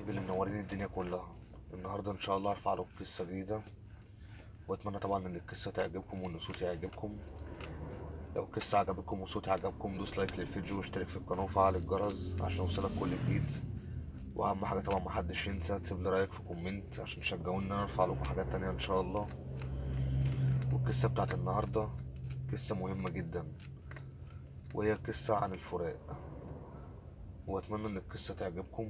حبايبي اللي منورين الدنيا كلها النهارده ان شاء الله هرفع لكم قصه جديده واتمنى طبعا ان القصه تعجبكم وان صوتي يعجبكم لو القصه عجبتكم وصوتي عجبكم دوس لايك للفيديو واشترك في القناه وفعل الجرس عشان يوصلك كل جديد واهم حاجه طبعا محدش ينسى تسيب لي رايك في كومنت عشان تشجعوني ان انا ارفع لكم حاجات تانية ان شاء الله والقصه بتاعت النهارده قصه مهمه جدا وهي قصه عن الفراق واتمنى ان القصه تعجبكم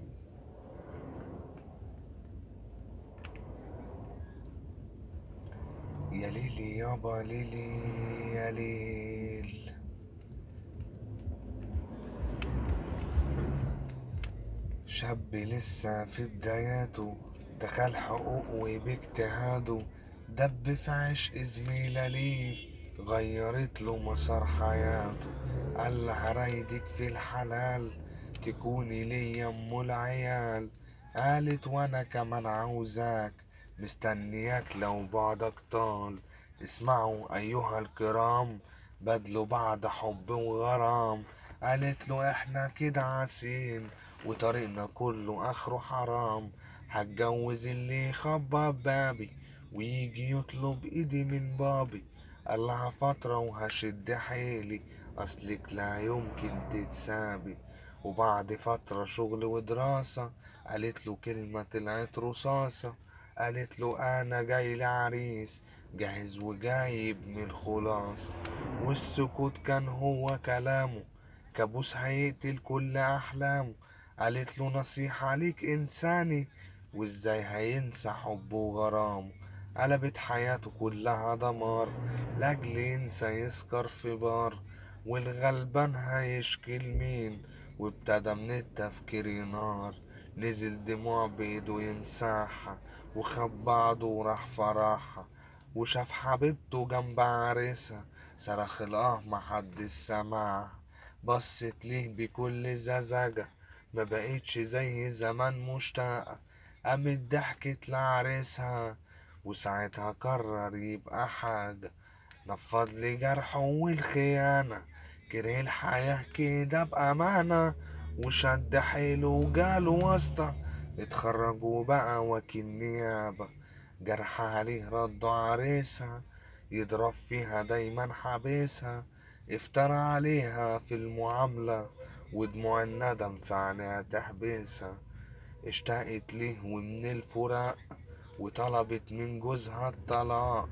يا ليلي يابا ليلي يا ليل شاب لسه في بداياته دخل حقوق وباجتهاده دب في عشق زميلة ليه غيرت له مسار حياته قال لها رايدك في الحلال تكوني لي ام العيال قالت وانا كمان عاوزاك مستنياك لو بعدك طال اسمعوا ايها الكرام بدلوا بعد حب وغرام قالت له احنا كده عاسين وطريقنا كله اخره حرام هتجوز اللي يخبط بابي ويجي يطلب ايدي من بابي قالها فترة وهشد حيلي اصلك لا يمكن تتسابي وبعد فترة شغل ودراسة قالت له كلمة طلعت رصاصة قالت له انا جاي لعريس جاهز وجايب من خلاصة والسكوت كان هو كلامه كابوس هيقتل كل احلامه قالت له نصيحة ليك انساني وازاي هينسى حبه وغرامه قلبت حياته كلها دمار لاجل ينسى يسكر في بار والغلبان هيشكي لمين وابتدى من التفكير ينار نزل دموع بايده يمسحها وخد بعضه وراح فرحها وشاف حبيبته جنب عريسها صرخ الاه محدش سمعها بصت ليه بكل ززجة ما بقتش زي زمان مشتاقة قامت ضحكت لعريسها وساعتها قرر يبقى حاجة نفض لي جرحه والخيانة كره الحياة كده بأمانة وشد حيله وجاله واسطة اتخرج وبقى وكيل نيابة جرح عليه ردوا عريسها يضرب فيها دايما حابسها افترى عليها في المعاملة ودموع الندم في عينيها تحبسها اشتقت ليه ومن الفراق وطلبت من جوزها الطلاق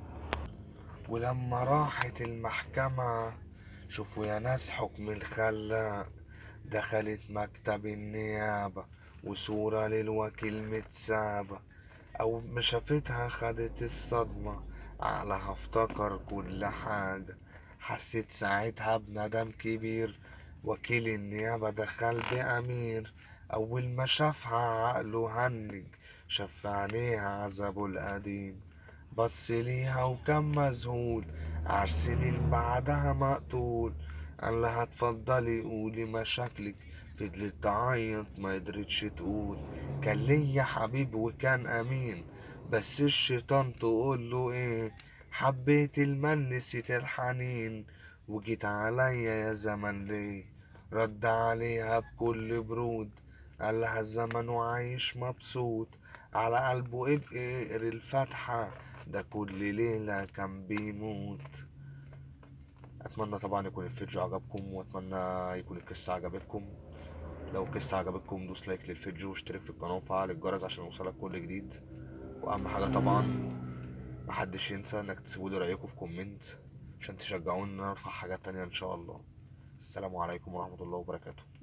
ولما راحت المحكمة شوفوا يا ناس حكم الخلاق دخلت مكتب النيابة وصورة للوكيل متسابة أو ما شافتها خدت الصدمة عقلها افتكر كل حاجة حسيت ساعتها بندم كبير وكيل النيابة دخل بأمير أول ما شافها عقله هنج شاف في عينيها عذابه القديم بص ليها وكان مذهول عالسنين بعدها مقتول قال لها اتفضلي قولي مشاكلك فضلت تعيط ما قدرتش تقول كان ليا حبيب وكان امين بس الشيطان تقول له ايه حبيت المن نسيت الحنين وجيت عليا يا زمن ليه رد عليها بكل برود قال لها الزمن وعايش مبسوط على قلبه ابقي اقري الفاتحة ده كل ليلة كان بيموت اتمنى طبعا يكون الفيديو عجبكم واتمنى يكون القصة عجبتكم لو القصة عجبتكم دوس لايك للفيديو واشترك في القناة وفعل الجرس عشان يوصلك كل جديد واهم حاجة طبعا محدش ينسى انك تسيبولي رأيكم في كومنت عشان تشجعوني ان انا ارفع حاجات تانية ان شاء الله السلام عليكم ورحمة الله وبركاته